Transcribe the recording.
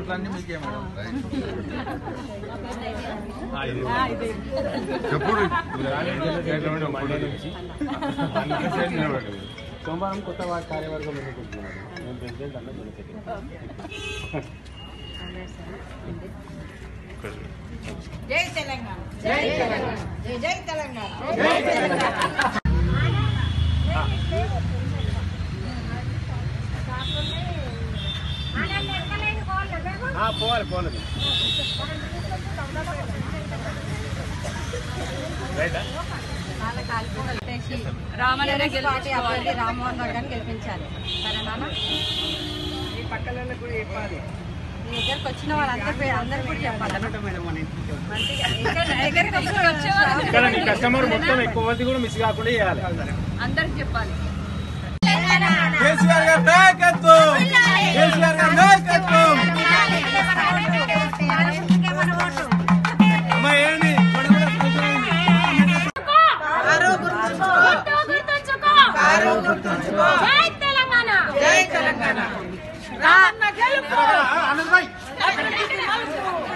ఓట్లన్నీ మీకే మేడం చెప్పుడు సోమవారం కొత్త వార్డు కార్యవర్గం ఎన్నుకుంటున్నారు నేను ప్రెసిడెంట్ అన్న జనసేక్రటరీ జై తెలంగాణ జై తెలంగాణ జై తెలంగాణ పోవాలి పోవాలి రైటా రామనగర్ పార్టీ అభ్యర్థి రామ్మోహన్ రావు గారిని గెలిపించాలి సరేనా ఈ పక్కలలో కూడా చెప్పాలి మీ దగ్గరకు వచ్చిన వాళ్ళందరూ పేరు అందరూ కూడా చెప్పాలి మేడం మన ఇంటికి మంచిగా ఇక్కడ దగ్గరికి వచ్చి వచ్చేవాళ్ళు ఇక్కడ నీ కస్టమర్ మొత్తం ఎక్కువ మంది కూడా మిస్ కాకుండా చేయాలి అందరికి చెప్పాలి కేసీఆర్ గారి నాయకత్వం కేసీఆర్ గారి నాయకత్వం అమ్మా ఏంటి జై తెలంగాణ జై తెలంగాణ రాన్న గెలుపు